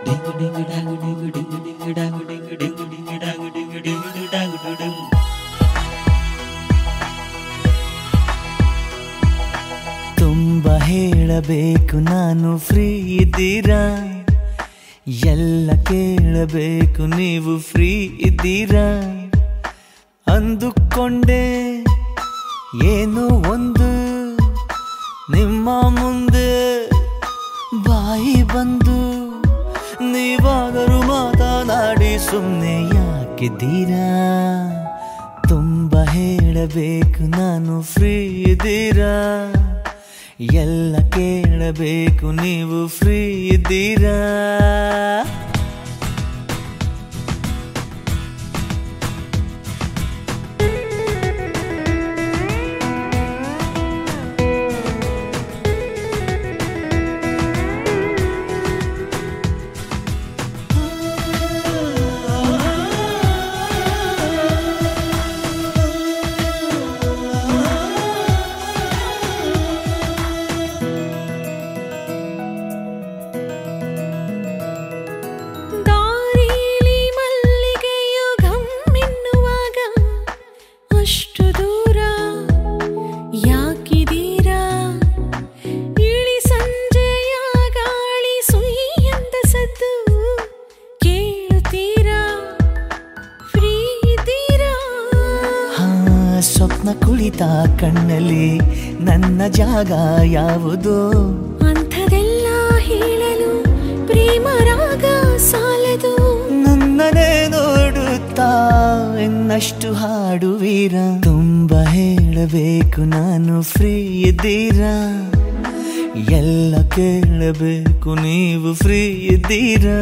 ತುಂಬ ಹೇಳಬೇಕು ನಾನು ಫ್ರೀ ಇದ್ದೀರಾ ಎಲ್ಲ ಕೇಳಬೇಕು ನೀವು ಫ್ರೀ ಇದ್ದೀರಾ ಅಂದುಕೊಂಡೆ ಏನೋ ಒಂದು ನಿಮ್ಮ ಮುಂದೆ ಬಾಯಿ ಬಂದು ನೀವಾದರೂ ಮಾತನಾಡಿ ಸುಮ್ಮನೆ ಯಾಕಿದ್ದೀರಾ ತುಂಬ ಹೇಳಬೇಕು ನಾನು ಫ್ರೀ ಇದ್ದೀರಾ ಎಲ್ಲ ಕೇಳಬೇಕು ನೀವು ಫ್ರೀ ಇದ್ದೀರಾ ದಾರಿಲಿ ಮಲ್ಲಿಗೆಯು ಘಮ್ಮೆನ್ನುವಾಗ ಅಷ್ಟು ದೂರ ಯಾಕಿದೀರಾ ಇಳಿ ಸಂಜೆಯ ಗಾಳಿ ಸುಯ್ಯಂದ ಸದ್ದು ಕೇಳುತ್ತೀರಾ ಫ್ರೀ ಇದ್ದೀರಾ ಹಾ ಸ್ವಪ್ನ ಕುಳಿತ ಕಣ್ಣಲ್ಲಿ ನನ್ನ ಜಾಗ ಯಾವುದು ಅಂಥದೆಲ್ಲ ಹೇಳಲು ಪ್ರೇಮ ರಾಗ ಸಾಲದು ನನ್ನನೇ ನೋಡುತ್ತಾ ಇನ್ನಷ್ಟು ಹಾಡುವೀರ ತುಂಬ ಹೇಳಬೇಕು ನಾನು ಫ್ರೀ ಇದ್ದೀರಾ ಎಲ್ಲ ಕೇಳಬೇಕು ನೀವು ಫ್ರೀ ಇದ್ದೀರಾ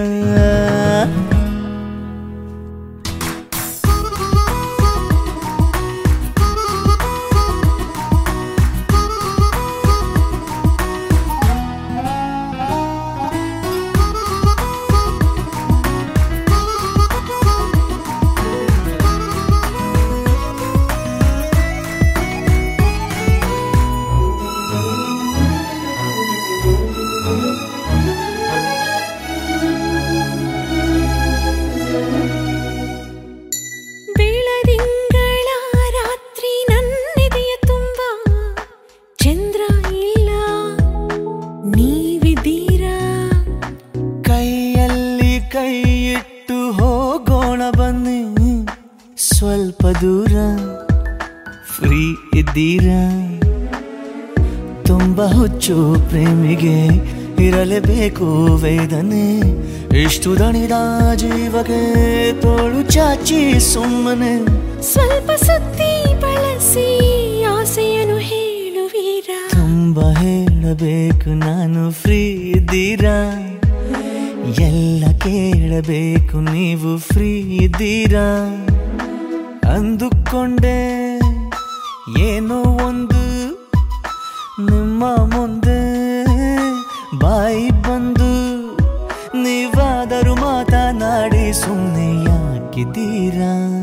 ಬೆಳದಿಂಗಳ ರಾತ್ರಿ ನನ್ನೆದೆಯ ತುಂಬ ಚಂದ್ರ ಇಲ್ಲ ನೀವಿದ್ದೀರಾ ಕೈಯಲ್ಲಿ ಕೈ ಇಟ್ಟು ಹೋಗೋಣ ಬನ್ನಿ ಸ್ವಲ್ಪ ದೂರ ಫ್ರೀ ಇದ್ದೀರಾ ತುಂಬ ಹುಚ್ಚು ಪ್ರೇಮಿಗೆ ಇರಲೇಬೇಕು ವೇದನೆ ಇಷ್ಟು ದಣಿದ ಜೀವಕ್ಕೆ ತೋಳು ಚಾಚಿ ಸುಮ್ಮನೆ ಸ್ವಲ್ಪ ಸುದ್ದಿ ಬಳಸಿ ಆಸೆಯನ್ನು ಹೇಳುವೀರಾ ತುಂಬ ಹೇಳಬೇಕು ನಾನು ಫ್ರೀ ಇದ್ದೀರಾ ಎಲ್ಲ ಕೇಳಬೇಕು ನೀವು ಫ್ರೀ ಇದ್ದೀರಾ ಅಂದುಕೊಂಡೆ ಏನೋ ಒಂದು ನಿಮ್ಮ ಮುಂದೆ ಬಾಯಿ ಬಂದು ನೀವಾದರೂ ಮಾತನಾಡಿ ಸುಮ್ಮನೆ ಯಾಕಿದ್ದೀರಾ